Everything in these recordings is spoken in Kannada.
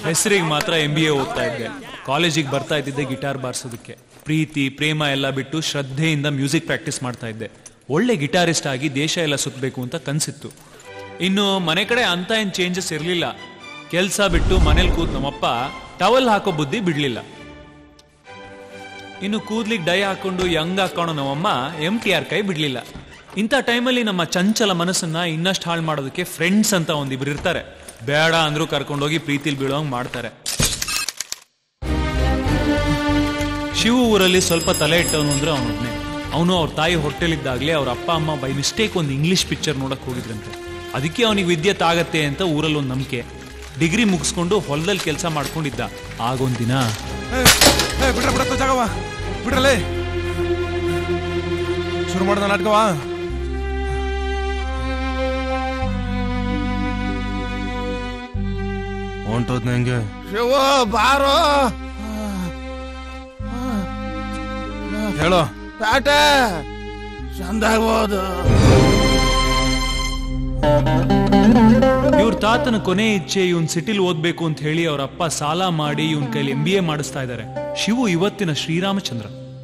ಹೆಸರಿಗೆ ಮಾತ್ರ ಎಂ ಬಿ ಎ ಓದ್ತಾ ಇದ್ದೆ ಕಾಲೇಜಿಗೆ ಬರ್ತಾ ಇದ್ದಿದ್ದೆ ಗಿಟಾರ್ ಬಾರಿಸೋದಕ್ಕೆ ಪ್ರೀತಿ ಪ್ರೇಮ ಎಲ್ಲ ಬಿಟ್ಟು ಶ್ರದ್ಧೆಯಿಂದ ಮ್ಯೂಸಿಕ್ ಪ್ರಾಕ್ಟೀಸ್ ಮಾಡ್ತಾ ಇದ್ದೆ ಒಳ್ಳೆ ಗಿಟಾರಿಸ್ಟ್ ಆಗಿ ದೇಶ ಎಲ್ಲ ಸುತ್ತಬೇಕು ಅಂತ ಕನ್ಸಿತ್ತು ಇನ್ನು ಮನೆ ಕಡೆ ಅಂತ ಏನ್ ಚೇಂಜಸ್ ಇರಲಿಲ್ಲ ಕೆಲಸ ಬಿಟ್ಟು ಮನೇಲಿ ಕೂತ್ ನಮ್ಮಪ್ಪ ಟವಲ್ ಹಾಕೋ ಬುದ್ಧಿ ಬಿಡ್ಲಿಲ್ಲ ಇನ್ನು ಕೂದ್ಲಿಗೆ ಡೈ ಹಾಕೊಂಡು ಯಂಗ್ ಹಾಕೊಂಡು ನಮ್ಮಮ್ಮ ಎಂ ಟಿ ಆರ್ ಕೈ ಬಿಡ್ಲಿಲ್ಲ ಇಂಥ ಟೈಮಲ್ಲಿ ನಮ್ಮ ಚಂಚಲ ಮನಸ್ಸನ್ನ ಇನ್ನಷ್ಟು ಹಾಳು ಮಾಡೋದಕ್ಕೆ ಫ್ರೆಂಡ್ಸ್ ಅಂತ ಒಂದಿಬ್ರು ಇರ್ತಾರೆ ಬೇಡ ಅಂದ್ರೂ ಕರ್ಕೊಂಡೋಗಿ ಪ್ರೀತಿಲಿ ಬೀಳೋಂಗ್ ಮಾಡ್ತಾರೆ ಶಿವು ಊರಲ್ಲಿ ಸ್ವಲ್ಪ ತಲೆ ಇಟ್ಟವನು ಅಂದ್ರೆ ಅವನೊಬ್ನೇ ಅವನು ಅವ್ರ ತಾಯಿ ಹೊಟ್ಟೆಲಿದ್ದಾಗ್ಲೇ ಅವ್ರ ಅಪ್ಪ ಅಮ್ಮ ಬೈ ಮಿಸ್ಟೇಕ್ ಒಂದು ಇಂಗ್ಲಿಷ್ ಪಿಕ್ಚರ್ ನೋಡಕ್ ಹೋಗಿದ್ರಂತೆ ಅದಕ್ಕೆ ಅವನಿಗೆ ವಿದ್ಯೆ ತಾಗತ್ತೆ ಅಂತ ಊರಲ್ಲಿ ಒಂದು ನಂಬಿಕೆ ಡಿಗ್ರಿ ಮುಗಿಸ್ಕೊಂಡು ಹೊಲದಲ್ಲಿ ಕೆಲಸ ಮಾಡ್ಕೊಂಡಿದ್ದ ಆಗೊಂದಿನ ಏ, ಏ, ಬಿಡ್ರ ಬಿಡತ್ತ ಜಾಗವ ಬಿಡ್ರಲೇ ಶುರು ಮಾಡ್ದ ನಾಟಕವಾ ಹೊಂಟೋದ್ ನಂಗೆ ಶಿವ ಬಾರೋ ಹೇಳೋ ಪ್ಯಾಟೆ ಚಂದಾಗ್ಬೋದು ಇವ್ರ ತಾತನ ಕೊನೆ ಇಚ್ಛೆ ಇವನ್ ಸಿಟಿಲ್ ಓದ್ಬೇಕು ಅಂತ ಹೇಳಿ ಅವ್ರ ಅಪ್ಪ ಸಾಲ ಮಾಡಿ ಇವನ್ ಕೈಲಿ ಎಂ ಬಿ ಎ ಮಾಡಿಸ್ತಾ ಇದ್ದಾರೆ ಶಿವು ಇವತ್ತಿನ ಶ್ರೀರಾಮಚಂದ್ರ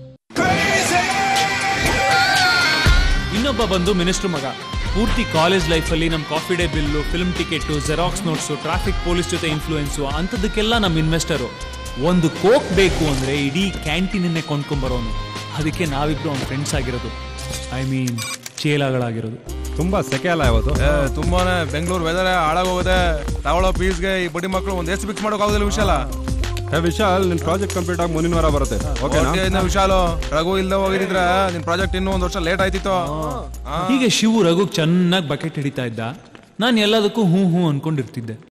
ಇನ್ನೊಬ್ಬ ಬಂದು ಮಿನಿಸ್ಟರ್ ಮಗ ಪೂರ್ತಿ ಕಾಲೇಜ್ ಲೈಫಲ್ಲಿ ನಮ್ಮ Coffee Day bill film ticket xerox notes traffic police ಜೊತೆ ಇನ್ಫ್ಲೂಯೆನ್ಸು ಅಂಥದಕ್ಕೆಲ್ಲ ನಮ್ಮ ಇನ್ವೆಸ್ಟರು ಒಂದು ಕೋಕ್ ಬೇಕು ಅಂದ್ರೆ ಇಡೀ ಕ್ಯಾಂಟೀನನ್ನೇ ಕೊಂಡ್ಕೊಂಬರೋನು ಅದಕ್ಕೆ ನಾವಿಬ್ರು ಅವ್ನ ಫ್ರೆಂಡ್ಸ್ ಆಗಿರೋದು ಐ ಮೀನ್ ಚೇಲಾಗಳಾಗಿರೋದು ತುಂಬಾ ಸೆಕೆ ಅಲ್ಲ ಇವತ್ತು ಏ ತುಂಬಾನೇ ಬೆಂಗಳೂರು ವೆದರ್ ಹಾಳಾಗೋಗಿದೆ ತಗೊಳ್ಳೋ ಫೀಸ್ಗೆ ಈ ಬಡ್ಡಿ ಮಕ್ಕಳು ಒಂದ್ ಎಷ್ಟು ಫಿಕ್ಸ್ ಮಾಡೋಕ್ ಆಗೋದಿಲ್ಲ ವಿಶಾಲ ಹೇ ವಿಶಾಲ್ ನಿನ್ ಪ್ರಾಜೆಕ್ಟ್ ಕಂಪ್ಲೀಟ್ ಆಗಿ ಮುಂದಿನ ವಾರ ಬರುತ್ತೆ ಓಕೆನಾ ಓಕೆ ಇನ್ನ ವಿಶಾಲು ರಘು ಇಲ್ದ ಹೋಗಿದ್ರ ನಿನ್ ಪ್ರಾಜೆಕ್ಟ್ ಇನ್ನೂ ಒಂದ್ ವರ್ಷ ಲೇಟ್ ಆಯ್ತಿತ್ತು ಹೀಗೆ ಶಿವು ರಘುಗ್ ಚೆನ್ನಾಗಿ ಬಕೆಟ್ ಹಿಡಿತಾ ಇದ್ದ ನಾನು ಎಲ್ಲದಕ್ಕೂ ಹ್ಞೂ ಹ್ಞೂ ಅನ್ಕೊಂಡಿರ್ತಿದ್ದೆ